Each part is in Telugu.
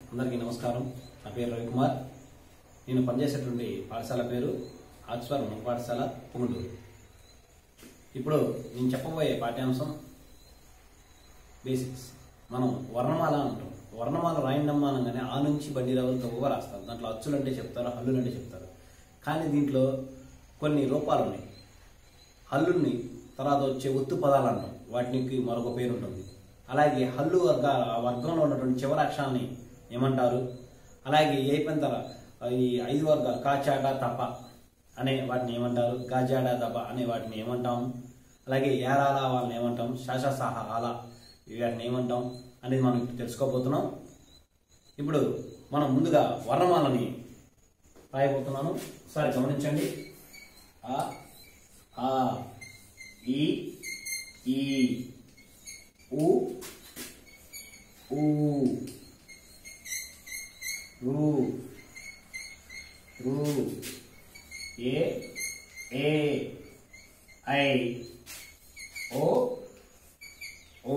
అందరికీ నమస్కారం నా పేరు రవికుమార్ నేను పనిచేసేటువంటి పాఠశాల పేరు ఆక్స్ఫర్ ఉన్న పాఠశాల పుంగూరు ఇప్పుడు నేను చెప్పబోయే పాఠ్యాంశం బేసిక్స్ మనం వర్ణమాల అంటాం వర్ణమాల రాయండమ్మ అనగానే ఆ నుంచి బండి రావులు గొప్పగా రాస్తారు దాంట్లో అచ్చులు అంటే చెప్తారు హల్లులు అంటే చెప్తారు కానీ దీంట్లో కొన్ని రూపాలు ఉన్నాయి హల్లుల్ని తర్వాత వచ్చే ఒత్తు పదాలు అంటాం వాటికి మరొక పేరు ఉంటుంది అలాగే హల్లు వర్గ ఆ వర్గంలో ఉన్నటువంటి చివరి అక్షరాన్ని ఏమంటారు అలాగే ఏపంతర ఈ ఐదు వర్గాలు కాచాడ తప అనే వాటిని ఏమంటారు గాజాడ దప అనే వాటిని ఏమంటాం అలాగే ఏరాల వాళ్ళని ఏమంటాం శాససాహ ఆల వాటిని ఏమంటాం అనేది మనం ఇప్పుడు తెలుసుకోబోతున్నాం ఇప్పుడు మనం ముందుగా వర్ణమాలని రాయబోతున్నాను ఒకసారి గమనించండి ఆ ఆ ఈ ఈ ఉ ఊ రు రు ఏ ఏ ఐ ఓ ఓ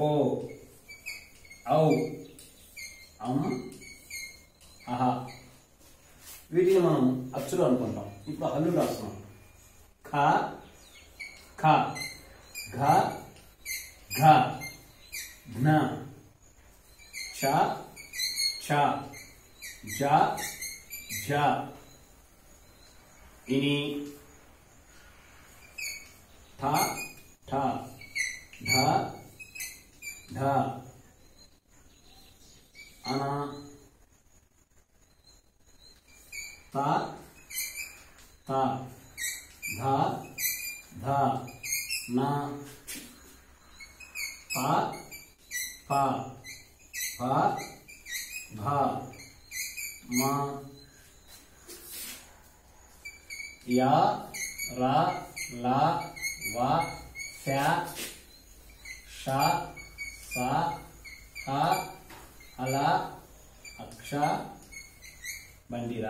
ఔ అం అహ వీటిని మనం అచ్చులు అనుకుంటాం ఇప్పుడు హల్లు రాస్తున్నాం ఖ ఖ ఘ ఘ ఘ్న చ చ జ జ ఇని ఠ ఠ ధ ధ అన త త ధ ధ న ప ప ఫ భ మ య ర ల వ ఫ ష స హ హల అక్ష బండిరా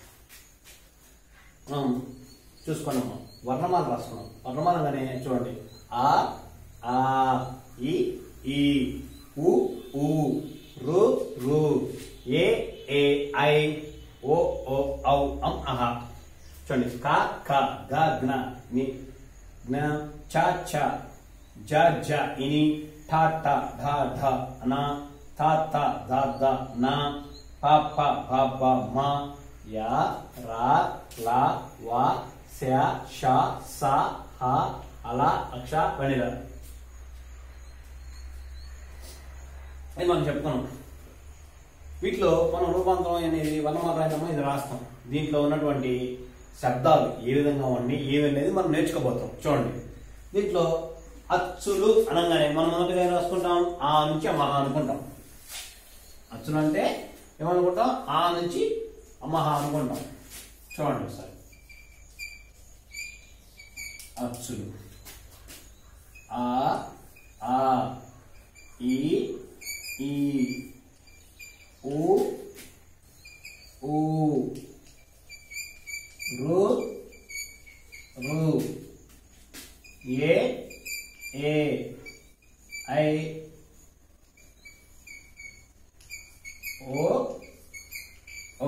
మనం చూసుకున్నాము వర్ణమాల రాసుకున్నాం వర్ణమాలగానే చూడండి ఆ ఆ ఈ ఈ ఉ ఊ రు రు ఏ ఏ ఐ ఓ ఓ ఔ అం అహ చూడండి క ఖ గ జ్ఞ ని జ్ఞ చ చ జ జ ఇని ఠ ఠ ఢ ఢ న థ థ ద ద న ప ప భ బ మ య ర ల వ శ ష స హ అల అక్ష వణిల అది మనం చెప్పుకున్నాం వీటిలో మనం రూపాంతరం అనేది వర్ణమారాయణము ఇది రాస్తాం దీంట్లో ఉన్నటువంటి శబ్దాలు ఏ విధంగా ఉన్నాయి ఏవి అనేది మనం నేర్చుకోబోతాం చూడండి దీంట్లో అచ్చులు అనగానే మనం మొదటిగా ఏం రాసుకుంటాం ఆ నుంచి మహ అనుకుంటాం అచ్చులు అంటే ఏమనుకుంటాం ఆ నుంచి అమహ అనుకుంటాం చూడండి ఒకసారి అచ్చులు ఆ ఆ ఈ ఈ ఊ ఊ రు రు ఏ ఏ ఐ ఓ ఓ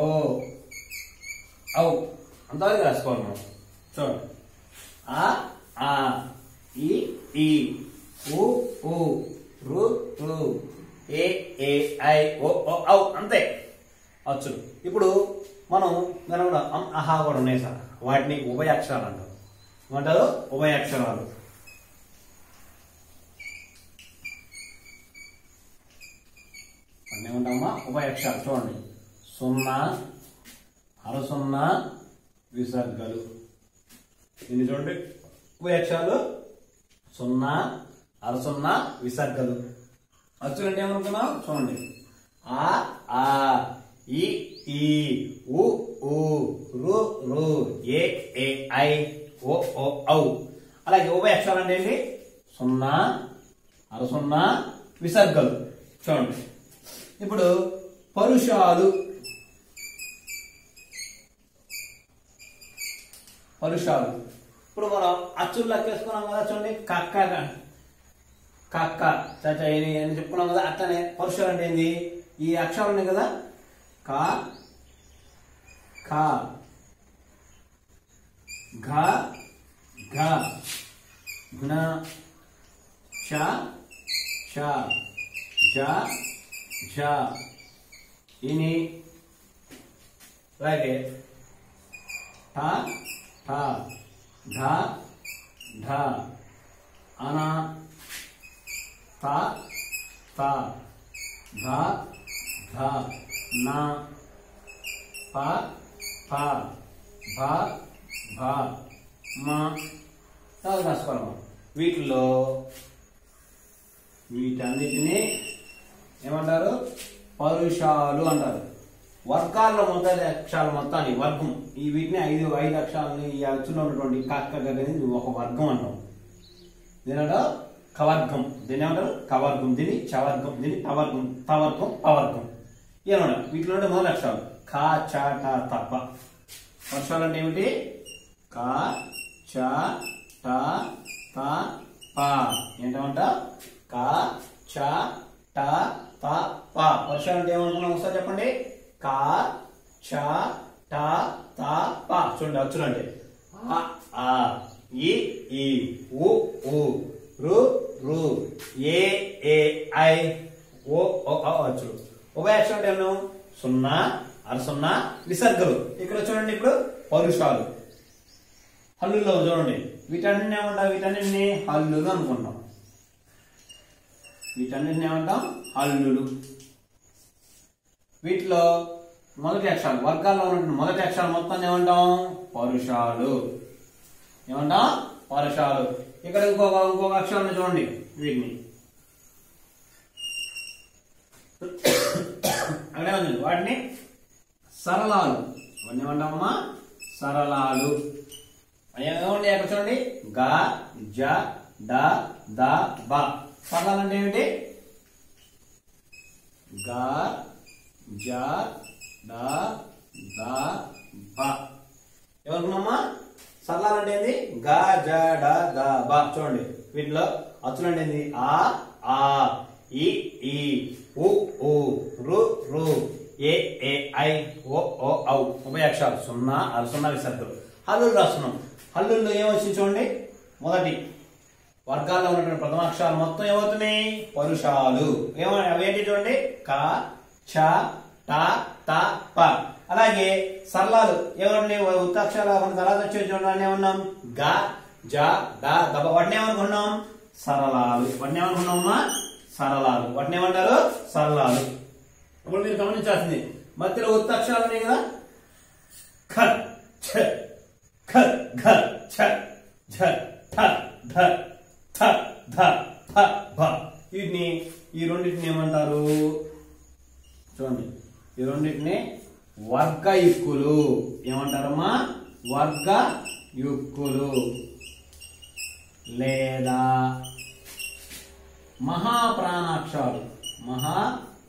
ఔ అంతవరకు రాసుకోవాలి మనం చూడండి ఆ ఆ ఈ ఈ ఉ ఊ రు రు ఏ ఏ ఐ ఓ ఓ ఔ అంతే అచ్చులు ఇప్పుడు మనం దాని కూడా అం అహా కూడా ఉన్నాయి సార్ వాటిని ఉభయాక్షరాలు అంటారు ఏమంటారు ఉభయాక్షరాలు అన్నీ ఉంటామా ఉభయాక్షరాలు చూడండి సున్నా అర సున్నా విసర్గలు దీన్ని చూడండి ఉభయాక్షరాలు సున్నా అర సున్నా విసర్గలు అచ్చులు అంటే ఏమనుకున్నాం చూడండి ఆ ఆ ఈ ఈ ఉ ఊ రు రు ఏ ఏ ఐ ఓ ఓ ఔ అలాగే ఉభయ అక్షరాలు అంటే ఏంటి సున్నా అర సున్నా విసర్గలు చూడండి ఇప్పుడు పరుషాలు పరుషాలు ఇప్పుడు మనం అచ్చులు లెక్కేసుకున్నాం కదా చూడండి కక్క కక్క చచ అని అని చెప్పుకున్నాం కదా అట్లనే పరుషాలు అంటే ఏంది ఈ అక్షరాలు ఉన్నాయి కదా క ఖ ఘ ఘ ఘ్న చ చ జ ఝ ఇని అలాగే ఠ ఠ ఢ ఢ అన త త ధ ధ న ప ప భ భ మ చాలా రాసుకోవాలి వీటిలో వీటన్నిటినీ ఏమంటారు పరుషాలు అంటారు వర్గాల్లో మొదటి అక్షరాలు మొత్తాన్ని వర్గం ఈ వీటిని ఐదు ఐదు అక్షరాలని ఈ అచ్చులో ఉన్నటువంటి కక్క గగని ఒక వర్గం అంటాం దీనిలో కవర్గం దీని ఏమంటారు కవర్గం దీని చవర్గం దీని తవర్గం తవర్గం పవర్గం ఏమన్నా వీటిలో ఉండే మొదటి అక్షరాలు కా చ ట తప్ప వర్షాలు అంటే ఏమిటి కా చ ట త ప ఏంటంట కా చ ట త ప వర్షాలు అంటే ఏమనుకున్నాం ఒకసారి చెప్పండి కా చ ట త ప చూడండి వచ్చులండి ఆ ఆ ఈ ఈ ఉ ఉ రు రు ఏ ఏ ఐ ఓ ఓ ఔ అచ్చులు ఉభయ అక్షరం అంటే ఏమన్నాం సున్నా అర సున్నా విసర్గలు ఇక్కడ చూడండి ఇప్పుడు పౌరుషాలు హల్లులో చూడండి వీటన్నిటిని ఏమంటాం వీటన్నిటిని హల్లులు అనుకుంటాం వీటన్నిటిని ఏమంటాం హల్లులు వీటిలో మొదటి అక్షరాలు వర్గాల్లో ఉన్నటువంటి మొదటి అక్షరాలు మొత్తం ఏమంటాం పరుషాలు ఏమంటాం పరుషాలు ఇక్కడ ఇంకొక ఇంకొక అక్షరాన్ని చూడండి వీటిని అక్కడే ఉంది వాటిని సరళాలు వాటిని ఏమంటామమ్మా సరళాలు ఏమండి అక్కడ చూడండి గ జ డ ద బ సరళాలు అంటే ఏమిటి గ జ డ ద బ ఎవరుకున్నామా సరళాలు అంటే ఏంది గ జ డ ద బ చూడండి వీటిలో అచ్చులు అంటే ఏంది ఆ ఆ ఈ ఈ ఉ ఉ రు రు ఏ ఏ ఐ ఓ ఓ ఔ ఉభయ అక్షరాలు సున్నా అర సున్నా విసర్గలు హల్లులు రాస్తున్నాం హల్లుల్లో ఏమొచ్చింది చూడండి మొదటి వర్గాల్లో ఉన్నటువంటి ప్రథమ అక్షరాలు మొత్తం ఏమవుతున్నాయి పరుషాలు ఏమో అవేంటి చూడండి క చ ట త ప అలాగే సరళాలు ఏమండి ఉత్తాక్షరాలు మన తర్వాత వచ్చే చూడండి ఏమన్నాం గ జ డ దబ వాటిని ఏమనుకున్నాం సరళాలు వాటిని ఏమనుకున్నామా సరళాలు వాటిని ఏమంటారు సరళాలు ఇప్పుడు మీరు గమనించాల్సింది మధ్యలో ఉత్తాక్షరాలు ఉన్నాయి కదా ఖ ఛ ఖ ఘ ఛ ఝ ఠ ధ థ ధ థ భ వీటిని ఈ రెండింటిని ఏమంటారు చూడండి ఈ రెండింటిని వర్గ యుక్కులు ఏమంటారమ్మా వర్గ యుక్కులు లేదా మహాప్రాణాక్షరాలు మహా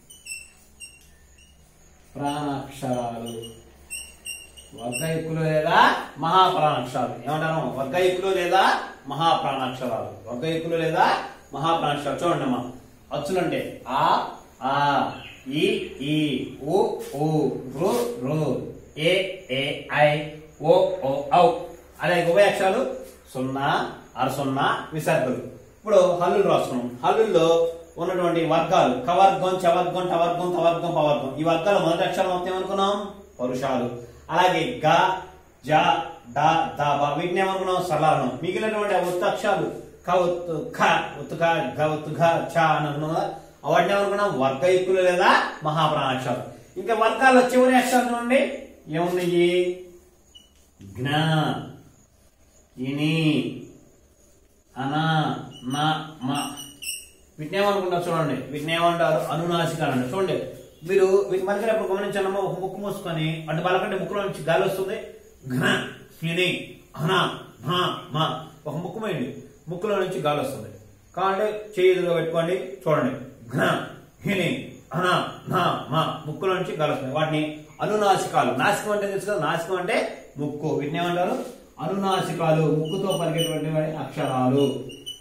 ప్రాణాక్షరాలు వర్గయుక్కులు లేదా మహాప్రాణాక్షరాలు ఏమంటారు వర్గయుక్కులు లేదా మహాప్రాణాక్షరాలు వర్గయుక్కులు లేదా మహాప్రాణాక్షరాలు చూడండి అమ్మా అచ్చులంటే ఆ ఆ ఈ ఈ ఉ ఉ రు రు ఏ ఏ ఐ ఓ ఓ ఔ అలాగే ఉభయ అక్షరాలు సున్నా అర సున్నా విసర్గలు ఇప్పుడు హల్లులు రాస్తున్నాం హల్లుల్లో ఉన్నటువంటి వర్గాలు కవర్గం చవర్గం టవర్గం తవర్గం పవర్గం ఈ వర్గాల మొదటి అక్షరం మొత్తం ఏమనుకున్నాం పరుషాలు అలాగే గ జ డ ద బ వీటిని ఏమనుకున్నాం సరళాలను మిగిలినటువంటి ఆ ఒత్తు అక్షరాలు క ఒత్తు ఖ ఒత్తు ఖ గ ఒత్తు ఘ చ అని అనుకున్నాం కదా వాటిని ఏమనుకున్నాం వర్గ యుక్కులు లేదా మహాప్రాణాక్షరాలు ఇంకా వర్గాల్లో చివరి అక్షరాలు చూడండి ఏమున్నాయి జ్ఞ ఇని అన న మ వీటిని ఏమనుకుంటారు చూడండి వీటిని ఏమంటారు అనునాసికాలు అంటారు చూడండి మీరు వీటి మధ్యలో ఎప్పుడు గమనించాలమ్మా ఒక ముక్కు మూసుకొని అటు బలకంటే ముక్కులో నుంచి గాలి వస్తుంది ఘన హిని అన భ మ ఒక ముక్కు వేయండి ముక్కులో నుంచి గాలి వస్తుంది కావాలంటే చేయి ఎదురుగా పెట్టుకోండి చూడండి ఘన హిని అన న మ ముక్కులో నుంచి గాలి వస్తుంది వాటిని అనునాసికాలు నాసికం అంటే తెలుసు కదా నాసికం అంటే ముక్కు వీటిని ఏమంటారు అనునాసికాలు ముక్కుతో పలికేటువంటి అక్షరాలు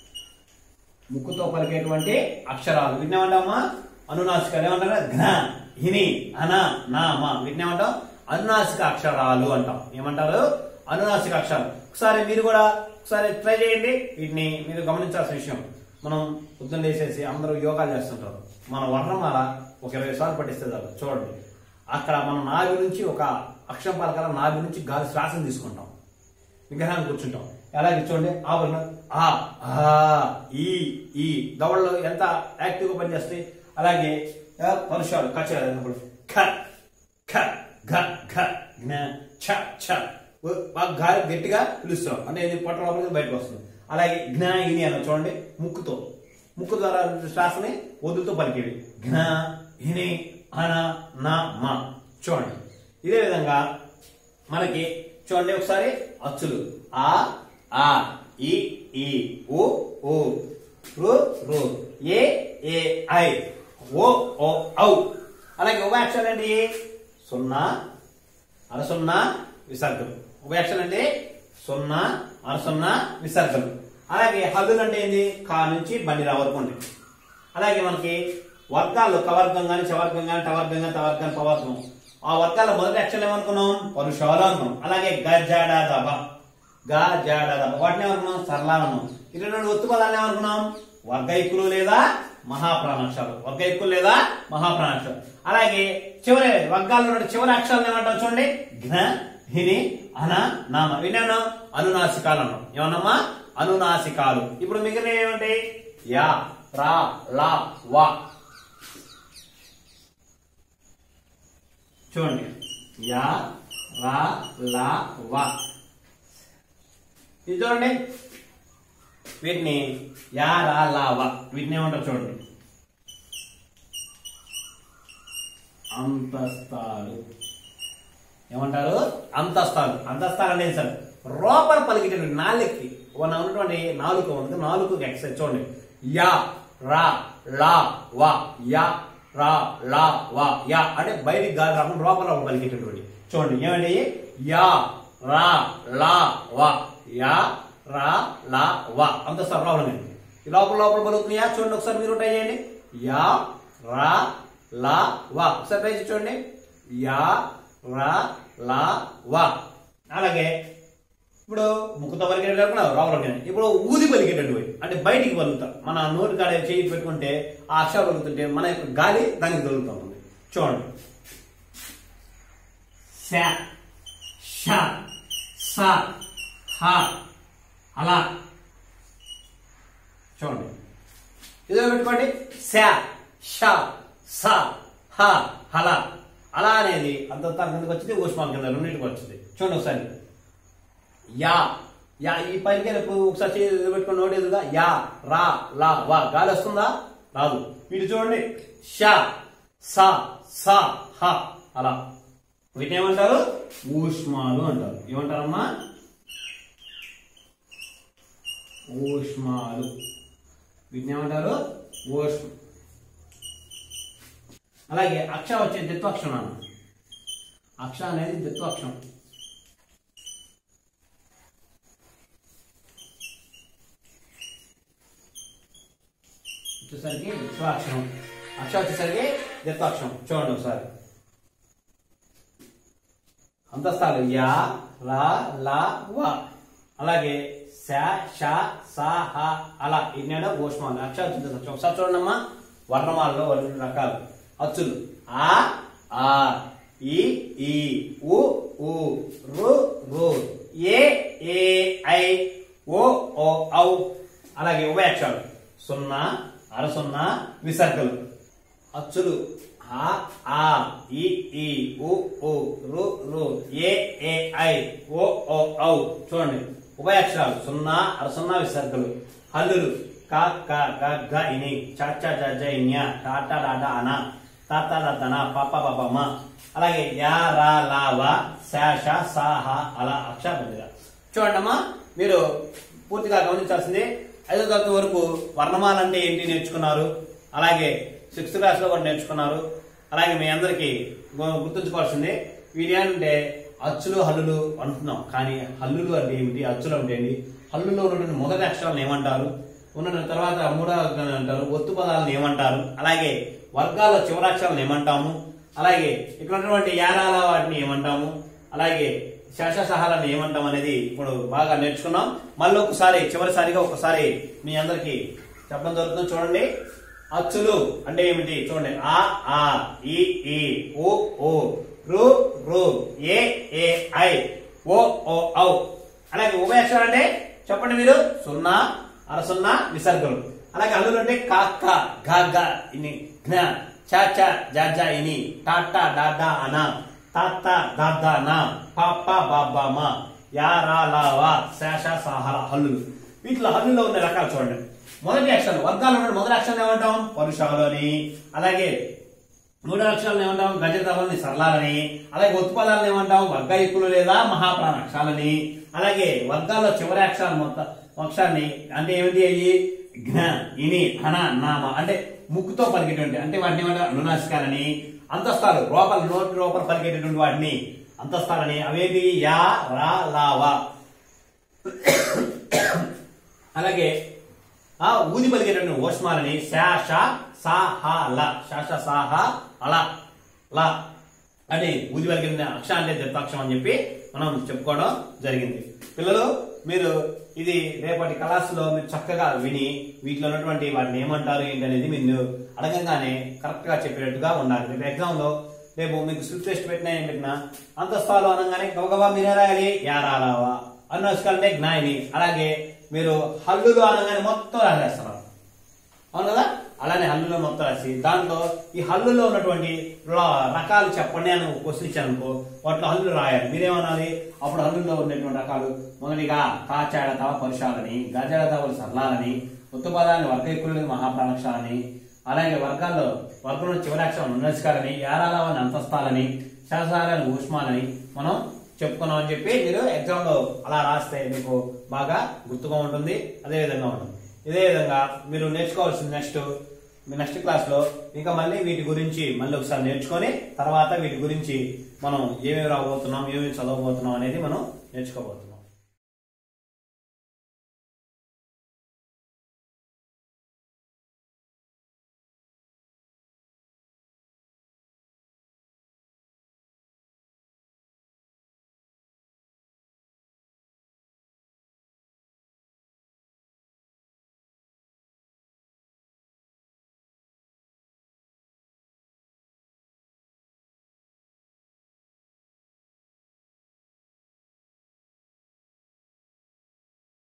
ముక్కుతో పలికేటువంటి అక్షరాలు విన్నామంటామా అనునాసికాలు ఏమంటారు ఘన హిని అన నా మా వీటిని ఏమంటాం అనునాసిక అక్షరాలు అంటాం ఏమంటారు అనునాసిక అక్షరాలు ఒకసారి మీరు కూడా ఒకసారి ట్రై చేయండి వీటిని మీరు గమనించాల్సిన విషయం మనం పొద్దున్న లేసేసి అందరూ యోగాలు చేస్తుంటారు మన వర్ణమాల ఒక ఇరవై సార్లు పట్టిస్తే చాలు చూడండి అక్కడ మనం నాభి నుంచి ఒక అక్షరం పలకాల నాభి నుంచి గాలి శ్వాసం తీసుకుంటాం విగ్రహాన్ని కూర్చుంటాం అలాగే చూడండి ఆభరణ ఆ ఆ ఈ ఈ దవడలు ఎంత యాక్టివ్ గా పనిచేస్తాయి అలాగే ఆ, పరుషాలు కచ్చారు ఖ ఖ ఘ ఘ జ్ఞ ఛ ఛ ఉ, బాగా గాలి గట్టిగా పిలుస్తాం అంటే ఇది పొట్ట లోపలికి బయటకు వస్తుంది అలాగే జ్ఞ ఇని అన్న చూడండి ముక్కుతో ముక్కు ద్వారా శ్వాసని వదులుతో పలికేవి ఘ్న హిని అన నా మా చూడండి ఇదే విధంగా మనకి చూడండి ఒకసారి అచ్చులు ఆ ఆ ఈ ఈ ఉ ఉ రు రు ఏ ఏ ఐ ఓ ఓ ఔ అలాగే ఉభయాక్షరాలు అండి సున్నా అర సున్నా విసర్గలు ఉభయాక్షరాలు అంటే సున్నా అర సున్నా విసర్గలు అలాగే హద్దులు అంటే ఏంది కా నుంచి బండిరా వరకు ఉంది అలాగే మనకి వర్గాల్లో కవర్గం కానీ చవర్గం కానీ టవర్గం కానీ టవర్గం పవర్గం ఆ వర్గాల మొదటి అక్షరం ఏమనుకున్నాం పరుషాలు అనుకున్నాం అలాగే గజాడా దబ గా జాడా దబ వాటిని ఏమనుకున్నాం సరళాలు అన్నాం ఇరవై రెండు ఒత్తు పదాలు ఏమనుకున్నాం వర్గైకులు లేదా మహాప్రాణాక్షరాలు వర్గైకులు లేదా మహాప్రాణాక్షరాలు అలాగే చివరి వర్గాల్లో ఉన్న చివరి అక్షరాలు ఏమంటాం చూడండి ఘ్న హిని అన నామ విన్నాను అనునాసికాలు అన్నాం ఏమన్నామా అనునాసికాలు ఇప్పుడు మిగిలిన ఏమంటే యా రా లా వా చూడండి యా రా లా వా ఇది చూడండి వీటిని యా రా లా వా వీటిని ఏమంటారు చూడండి అంతస్తాలు ఏమంటారు అంతస్తాలు అంతస్తాలు అనేది సార్ రోపర్ పలికేటటువంటి నాలుగుకి మన ఉన్నటువంటి నాలుగు ఉంది నాలుగు ఎక్సైజ్ చూడండి యా రా లా వా యా రా లా వా యా అంటే బయటికి గాలి రాకుండా లోపల పలికేటటువంటి చూడండి ఏమండి యా రా లా వా యా రా లా వా అంతస్తాలు లోపల ఈ లోపల లోపల పలుకుతున్నాయా చూడండి ఒకసారి మీరు ట్రై చేయండి యా రా లా వా ఒకసారి ట్రై చేసి చూడండి యా రా లా వా అలాగే ఇప్పుడు ముక్కుతో పలికేటప్పుడు రావడం ఇప్పుడు ఊది పలికేటటువంటి అంటే బయటికి పలుకుతాం మన నోటి కాడ చేయి పెట్టుకుంటే ఆ అక్షరాలు పలుకుతుంటే మన యొక్క గాలి దానికి తగులుతూ ఉంటుంది చూడండి శ ష స హ అలా చూడండి ఇదో పెట్టుకోండి శ ష స హ హల అలా అనేది అంత కిందకి వచ్చింది ఊష్మాన్ కింద రెండింటికి వచ్చింది చూడండి ఒకసారి యా యా ఈ పైకి ఇప్పుడు ఒకసారి చేయి పెట్టుకుని నోటి ఎదురుగా యా రా లా వా గాలి వస్తుందా రాదు వీటి చూడండి ష స స హ అలా వీటిని ఏమంటారు ఊష్మాలు అంటారు ఏమంటారమ్మా ఊష్మాలు వీటిని ఏమంటారు ఊష్మ అలాగే అక్ష వచ్చే దిత్వాక్షరం అన్న అక్ష అనేది దిత్వాక్షరం వచ్చేసరికి విశ్వాక్షరం అక్ష వచ్చేసరికి దిత్వాక్షరం చూడండి ఒకసారి అంతస్తాలు యా రా లా వా అలాగే శ ష స హ అలా ఇన్నేడో ఊష్మాలు అక్ష వచ్చింది ఒకసారి చూడండి అమ్మా వర్ణమాలలో రెండు రకాలు అచ్చులు ఆ ఆ ఈ ఈ ఉ ఉ రు రు ఏ ఏ ఐ ఓ ఓ ఔ అలాగే ఉభయాక్షరాలు సున్నా అర సున్నా విసర్గలు అచ్చులు ఆ ఆ ఈ ఈ ఉ ఉ రు రు ఏ ఏ ఐ ఓ ఓ ఔ చూడండి ఉభయాక్షరాలు సున్నా అర సున్నా విసర్గలు హల్లులు క క గ గ ఇని చ చ జ జ ఇన్య టాట డాట అన తాత దన పాప పాప మ అలాగే యా రా లా వా శా ష సా హ అలా అక్ష బదిగా చూడండి అమ్మా మీరు పూర్తిగా గమనించాల్సింది ఐదో తరగతి వరకు వర్ణమాల అంటే ఏంటి నేర్చుకున్నారు అలాగే సిక్స్త్ క్లాస్ లో కూడా నేర్చుకున్నారు అలాగే మీ అందరికి గు- గుర్తుంచుకోవాల్సింది వీటి ఏంటంటే అచ్చులు హల్లులు అంటున్నాం కానీ హల్లులు అంటే ఏమిటి అచ్చులు అంటే ఏంటి హల్లులో ఉన్నటువంటి మొదటి అక్షరాలను ఏమంటారు ఉన్న తర్వాత మూడో అక్షరాలను అంటారు ఒత్తు పదాలను ఏమంటారు అలాగే వర్గాల చివరాక్షరాలను ఏమంటాము అలాగే ఇక్కడ ఉన్నటువంటి యారాల వాటిని ఏమంటాము అలాగే శాససహాలను ఏమంటాం అనేది ఇప్పుడు బాగా నేర్చుకున్నాం మళ్ళీ ఒకసారి చివరిసారిగా ఒకసారి మీ అందరికి చెప్పడం జరుగుతుంది చూడండి అచ్చులు అంటే ఏమిటి చూడండి ఆ ఆ ఈ ఈ ఓ ఓ రు రు ఏ ఏ ఐ ఓ ఓ ఔ అలాగే ఉభయాక్షరాలు అంటే చెప్పండి మీరు సున్నా అర సున్నా విసర్గలు అలాగే హల్లులు అంటే కాక్క గా గా ఇని జ్ఞ చ చ జ జ ఇని టాటా డాడా అన తాత దాదా నా పాప బాబా మా యా రా లా వా శేష సాహర హల్లులు వీటిలో హల్లులో ఉన్న రకాలు చూడండి మొదటి అక్షరాలు వర్గాలు ఉన్న మొదటి అక్షరాలు ఏమంటాం పరుషాలు అని అలాగే మూడో అక్షరాలను ఏమంటాం గజతలని సరళాలని అలాగే ఉత్పదాలను ఏమంటాం వర్గాయుక్కులు లేదా మహాప్రాణ అక్షరాలని అలాగే వర్గాల్లో చివరి అక్షరాలు మొత్తం అక్షరాన్ని అంటే ఏమిటి అయ్యి ఘ్న ఇని హన నామ అంటే ముక్కుతో పలికేటువంటి అంటే వాటిని ఏమంటారు అనునాసికాలని అంతస్తాలు లోపల నోటి లోపల పలికేటటువంటి వాటిని అంతస్తాలని అవేంటి యా రా లా వా అలాగే ఆ ఊది పలికేటటువంటి ఓష్మాలని శాష సాహ ల శాష సాహ అల ల అని ఊది పలికిన అక్షరం అంటే దీర్ఘాక్షరం అని చెప్పి మనం చెప్పుకోవడం జరిగింది పిల్లలు మీరు ఇది రేపటి క్లాసులో మీరు చక్కగా విని వీటిలో ఉన్నటువంటి వాటిని ఏమంటారు ఏంటి అనేది మీరు అడగంగానే కరెక్ట్ గా చెప్పినట్టుగా ఉండాలి రేపు ఎగ్జామ్ లో రేపు మీకు స్లిప్ టెస్ట్ పెట్టినా ఏం పెట్టినా అంతస్తాలు అనగానే గబగబా మీరే రాయాలి యారాలావా అన్నోస్కాలంటే జ్ఞాయిని అలాగే మీరు హల్లులు అనగానే మొత్తం రాసేస్తున్నారు అవును కదా అలానే హల్లులో మొత్తం రాసి దాంట్లో ఈ హల్లులో ఉన్నటువంటి ర- రకాలు చెప్పండి అని క్వశ్చన్ ఇచ్చాను అనుకో వాటిలో హల్లులు రాయాలి మీరేమనాలి అప్పుడు హల్లుల్లో ఉన్నటువంటి రకాలు మొదటిగా కాచాడతావ పరుషాలని గజాడతావులు సరళాలని ఉత్తుపదాలని వర్గకులని మహాప్రాణక్షాలని అలాగే వర్గాల్లో వర్గంలో చివరి అక్షరం ఉన్నస్కారని యారాలని అంతస్తాలని శాసనాలని ఊష్మాలని మనం చెప్పుకున్నాం అని చెప్పి మీరు ఎగ్జామ్ లో అలా రాస్తే మీకు బాగా గుర్తుగా ఉంటుంది అదే విధంగా ఉంటుంది ఇదే విధంగా మీరు నేర్చుకోవాల్సిన నెక్స్ట్ మీ నెక్స్ట్ క్లాస్ లో ఇంకా మళ్ళీ వీటి గురించి మళ్ళీ ఒకసారి నేర్చుకొని తర్వాత వీటి గురించి మనం ఏమేమి రాబోతున్నాం ఏమేమి చదవబోతున్నాం అనేది మనం నేర్చుకోబోతున్నాం